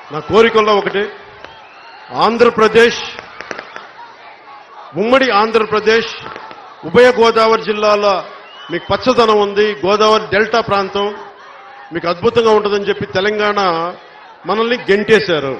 నా కోరికల్లో ఒకటి ఆంధ్రప్రదేశ్ ఉమ్మడి ఆంధ్రప్రదేశ్ ఉభయ గోదావరి జిల్లాల మీకు పచ్చదనం ఉంది గోదావరి డెల్టా ప్రాంతం మీకు అద్భుతంగా ఉంటుందని చెప్పి తెలంగాణ మనల్ని గెంటేశారు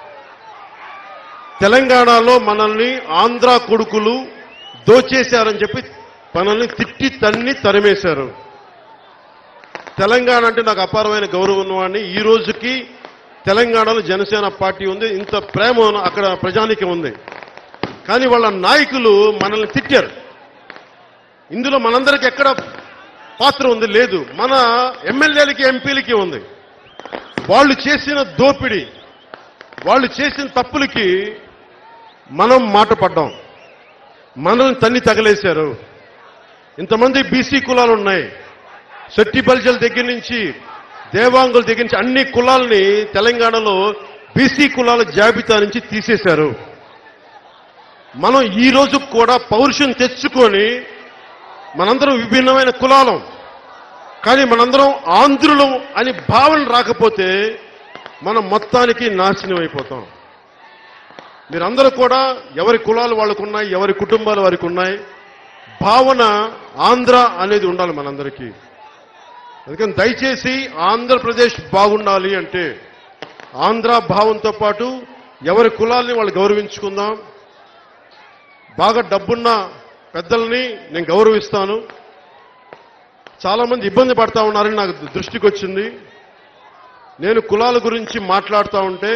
తెలంగాణలో మనల్ని ఆంధ్ర కొడుకులు దోచేశారని చెప్పి మనల్ని తిట్టి తన్ని తరిమేశారు తెలంగాణ అంటే నాకు అపారమైన గౌరవం ఉన్నవాడిని ఈ రోజుకి తెలంగాణలో జనసేన పార్టీ ఉంది ఇంత ప్రేమ అక్కడ ప్రజానికి ఉంది కానీ వాళ్ళ నాయకులు మనల్ని తిట్టారు ఇందులో మనందరికి ఎక్కడ పాత్ర ఉంది లేదు మన ఎమ్మెల్యేలకి ఎంపీలకి ఉంది వాళ్ళు చేసిన దోపిడీ వాళ్ళు చేసిన తప్పులకి మనం మాట పడ్డాం మనల్ని తన్ని తగలేశారు ఇంతమంది బీసీ కులాలు ఉన్నాయి శెట్టి బల్జల దగ్గర నుంచి దేవాంగుల దగ్గర నుంచి అన్ని కులాలని తెలంగాణలో బీసీ కులాల జాబితా నుంచి తీసేశారు మనం ఈ రోజు కూడా పౌరుషం తెచ్చుకొని మనందరం విభిన్నమైన కులాలం కానీ మనందరం ఆంధ్రులం అని భావన రాకపోతే మనం మొత్తానికి నాశనం అయిపోతాం మీరందరూ కూడా ఎవరి కులాలు వాళ్ళకు ఉన్నాయి ఎవరి కుటుంబాలు వారికి ఉన్నాయి భావన ఆంధ్ర అనేది ఉండాలి మనందరికీ అందుకని దయచేసి ఆంధ్రప్రదేశ్ బాగుండాలి అంటే ఆంధ్ర భావంతో పాటు ఎవరి కులాల్ని వాళ్ళు గౌరవించుకుందాం బాగా డబ్బున్న పెద్దల్ని నేను గౌరవిస్తాను చాలా మంది ఇబ్బంది పడతా ఉన్నారని నాకు దృష్టికి వచ్చింది నేను కులాల గురించి మాట్లాడుతూ ఉంటే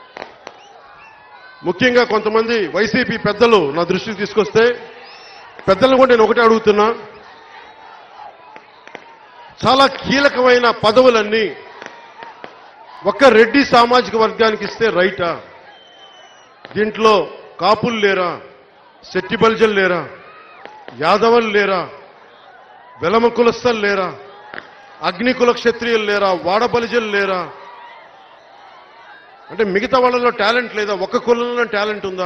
ముఖ్యంగా కొంతమంది వైసీపీ పెద్దలు నా దృష్టికి తీసుకొస్తే పెద్దలను కూడా నేను ఒకటే అడుగుతున్నా చాలా కీలకమైన పదవులన్నీ ఒక్క రెడ్డి సామాజిక వర్గానికి ఇస్తే రైటా దీంట్లో కాపులు లేరా శెట్టి బల్జలు లేరా యాదవులు లేరా వెలమ కులస్థలు లేరా అగ్నికుల క్షత్రియులు లేరా వాడ బలిజలు లేరా అంటే మిగతా వాళ్ళలో టాలెంట్ లేదా ఒక్క కులంలో టాలెంట్ ఉందా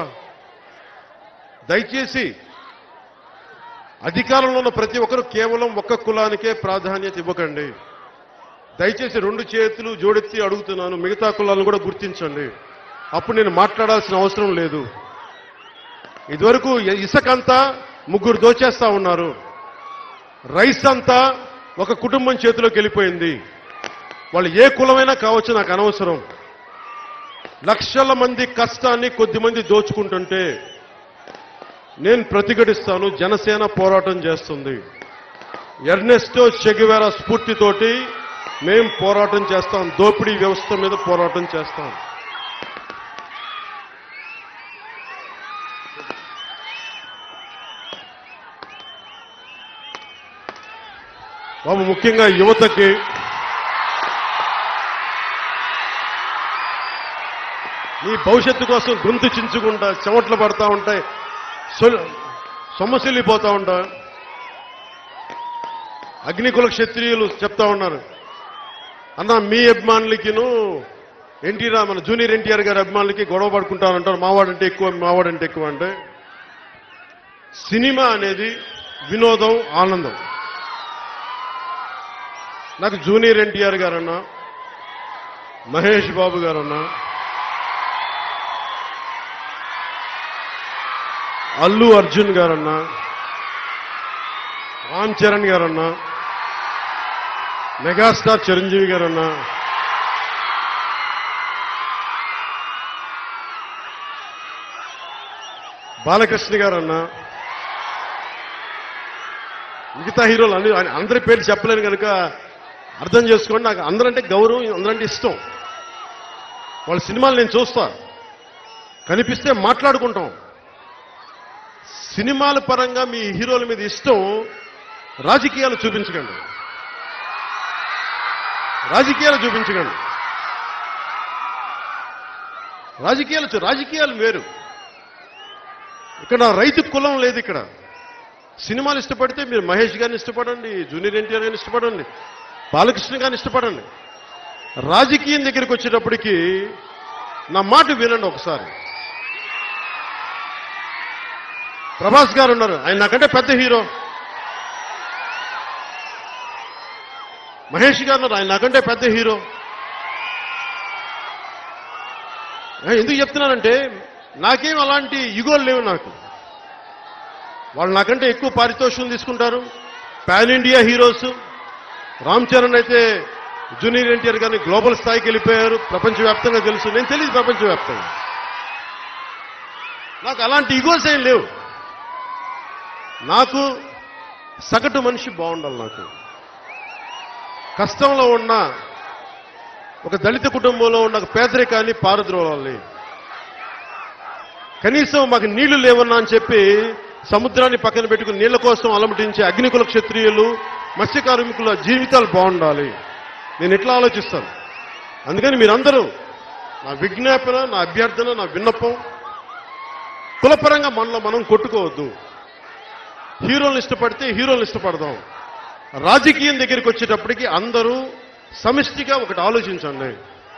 దయచేసి అధికారంలో ఉన్న ప్రతి ఒక్కరు కేవలం ఒక్క కులానికే ప్రాధాన్యత ఇవ్వకండి దయచేసి రెండు చేతులు జోడెత్తి అడుగుతున్నాను మిగతా కులాలను కూడా గుర్తించండి అప్పుడు నేను మాట్లాడాల్సిన అవసరం లేదు ఇదివరకు ఇసుకంతా ముగ్గురు దోచేస్తా ఉన్నారు రైస్ అంతా ఒక కుటుంబం చేతిలోకి వెళ్ళిపోయింది వాళ్ళు ఏ కులమైనా కావచ్చు నాకు అనవసరం లక్షల మంది కష్టాన్ని కొద్ది మంది దోచుకుంటుంటే నేను ప్రతిఘటిస్తాను జనసేన పోరాటం చేస్తుంది ఎర్నెస్టో చెగివేరా స్ఫూర్తితోటి మేం పోరాటం చేస్తాం దోపిడీ వ్యవస్థ మీద పోరాటం చేస్తాం బాబు ముఖ్యంగా యువతకి మీ భవిష్యత్తు కోసం గొంతు చించుకుంటా చెమట్లు పడతా ఉంటాయి సొమ్మసిల్లిపోతా ఉంటా అగ్నికుల క్షత్రియులు చెప్తా ఉన్నారు అన్న మీ అభిమానులకిను ఎన్టీ రా మన జూనియర్ ఎన్టీఆర్ గారి అభిమానులకి గొడవ పడుకుంటానంటారు మావాడంటే ఎక్కువ మావాడంటే ఎక్కువ అంటే సినిమా అనేది వినోదం ఆనందం నాకు జూనియర్ ఎన్టీఆర్ గారన్నా మహేష్ బాబు గారన్నా అల్లు అర్జున్ గారన్నా రామ్ చరణ్ గారన్నా మెగాస్టార్ చిరంజీవి గారన్నా బాలకృష్ణ గారన్నా మిగతా హీరోలు అన్ని అందరి పేర్లు చెప్పలేను కనుక అర్థం చేసుకోండి నాకు అందరంటే గౌరవం అందరంటే ఇష్టం వాళ్ళ సినిమాలు నేను చూస్తా కనిపిస్తే మాట్లాడుకుంటాం సినిమాల పరంగా మీ హీరోల మీద ఇష్టం రాజకీయాలు చూపించకండి రాజకీయాలు చూపించకండి రాజకీయాలు చూ- రాజకీయాలు వేరు ఇక్కడ రైతు కులం లేదు ఇక్కడ సినిమాలు ఇష్టపడితే మీరు మహేష్ గారిని ఇష్టపడండి జూనియర్ ఎన్టీఆర్ గారిని ఇష్టపడండి బాలకృష్ణ గారిని ఇష్టపడండి రాజకీయం దగ్గరికి వచ్చేటప్పటికి నా మాట వినండి ఒకసారి ప్రభాస్ గారు ఉన్నారు ఆయన నాకంటే పెద్ద హీరో మహేష్ గారు ఉన్నారు ఆయన నాకంటే పెద్ద హీరో ఆ, ఎందుకు చెప్తున్నానంటే నాకేం అలాంటి యుగోలు లేవు నాకు వాళ్ళు నాకంటే ఎక్కువ పారితోషికం తీసుకుంటారు pan India heroes Ram Charan అయితే జూనియర్ ఎన్టీఆర్ గారిని గ్లోబల్ స్థాయికి వెళ్ళిపోయారు ప్రపంచవ్యాప్తంగా తెలుసు నేను తెలియదు ప్రపంచవ్యాప్తంగా నాకు అలాంటి ఇగోస్ ఏం లేవు నాకు సగటు మనిషి బాగుండాలి నాకు కష్టంలో ఉన్న ఒక దళిత కుటుంబంలో ఉన్న ఒక పేదరికాన్ని పారద్రోలాలి కనీసం మాకు నీళ్లు లేవన్నా అని చెప్పి సముద్రాన్ని పక్కన పెట్టుకుని నీళ్ల కోసం అలమటించే అగ్నికుల క్షత్రియులు మత్స్య కార్మికుల జీవితాలు బాగుండాలి నేను ఇట్లా ఆలోచిస్తాను అందుకని మీరందరూ నా విజ్ఞాపన నా అభ్యర్థన నా విన్నపం కులపరంగా మనలో మనం కొట్టుకోవద్దు హీరోలను ఇష్టపడితే హీరోలను ఇష్టపడదాం రాజకీయం దగ్గరికి వచ్చేటప్పటికి అందరూ సమిష్టిగా ఒకటి ఆలోచించండి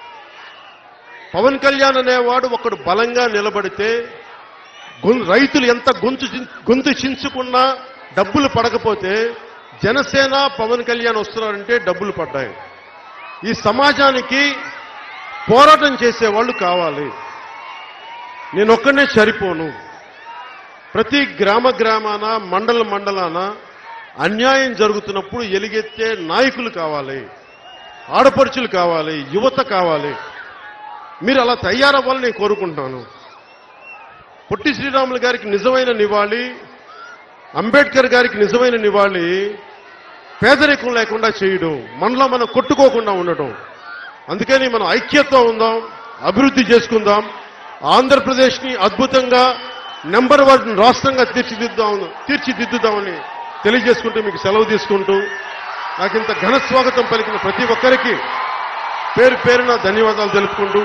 పవన్ కళ్యాణ్ అనేవాడు ఒకడు బలంగా నిలబడితే గొం- రైతులు ఎంత గొంతు చిం- గొంతు చించుకున్నా డబ్బులు పడకపోతే జనసేన పవన్ కళ్యాణ్ వస్తున్నారంటే డబ్బులు పడ్డాయి ఈ సమాజానికి పోరాటం చేసేవాళ్ళు కావాలి నేను ఒక్కనే సరిపోను ప్రతి గ్రామ గ్రామాన మండల మండలాన అన్యాయం జరుగుతున్నప్పుడు ఎలుగెత్తే నాయకులు కావాలి ఆడపడుచులు కావాలి యువత కావాలి మీరు అలా తయారవ్వాలని నేను కోరుకుంటున్నాను పొట్టి శ్రీరాములు గారికి నిజమైన నివాళి అంబేద్కర్ గారికి నిజమైన నివాళి పేదరికం లేకుండా చేయడం మనలో మనం కొట్టుకోకుండా ఉండటం అందుకని మనం ఐక్యతతో ఉందాం అభివృద్ధి చేసుకుందాం ఆంధ్రప్రదేశ్ని అద్భుతంగా నెంబర్ వన్ రాష్ట్రంగా తీర్చిదిద్దాం తీర్చిదిద్దుదామని తెలియజేసుకుంటూ మీకు సెలవు తీసుకుంటూ నాకు ఇంత ఘన స్వాగతం పలికిన ప్రతి ఒక్కరికి పేరు పేరున ధన్యవాదాలు తెలుపుకుంటూ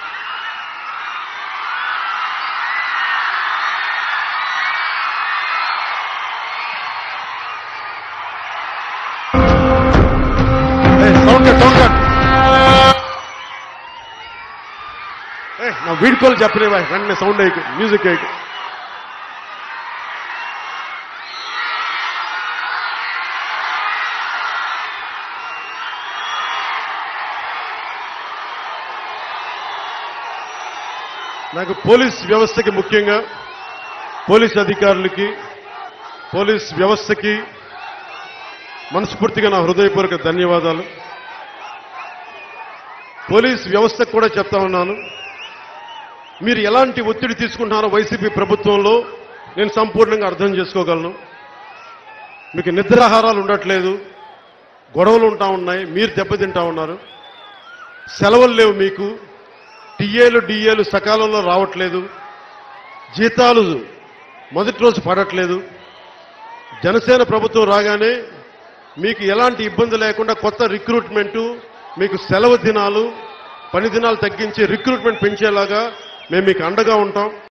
ఏయ్, సౌండ్ కట్, సౌండ్ కట్. ఏయ్, నా వీడుకోలు చెప్పలేవా వెంటనే సౌండ్ అయ్యి మ్యూజిక్ అయ్యి నాకు పోలీస్ వ్యవస్థకి ముఖ్యంగా పోలీస్ అధికారులకి పోలీస్ వ్యవస్థకి మనస్ఫూర్తిగా నా హృదయపూర్వక ధన్యవాదాలు పోలీస్ వ్యవస్థకు కూడా చెప్తా ఉన్నాను మీరు ఎలాంటి ఒత్తిడి తీసుకుంటున్నారో వైసీపీ ప్రభుత్వంలో నేను సంపూర్ణంగా అర్థం చేసుకోగలను మీకు నిద్రాహారాలు ఉండట్లేదు గొడవలు ఉంటా ఉన్నాయి మీరు దెబ్బతింటా ఉన్నారు సెలవులు లేవు మీకు టీఏలు డిఏలు సకాలంలో రావట్లేదు జీతాలు మొదటి రోజు పడట్లేదు జనసేన ప్రభుత్వం రాగానే మీకు ఎలాంటి ఇబ్బంది లేకుండా కొత్త రిక్రూట్మెంటు మీకు సెలవు దినాలు పని దినాలు తగ్గించి రిక్రూట్మెంట్ పెంచేలాగా మేము మీకు అండగా ఉంటాం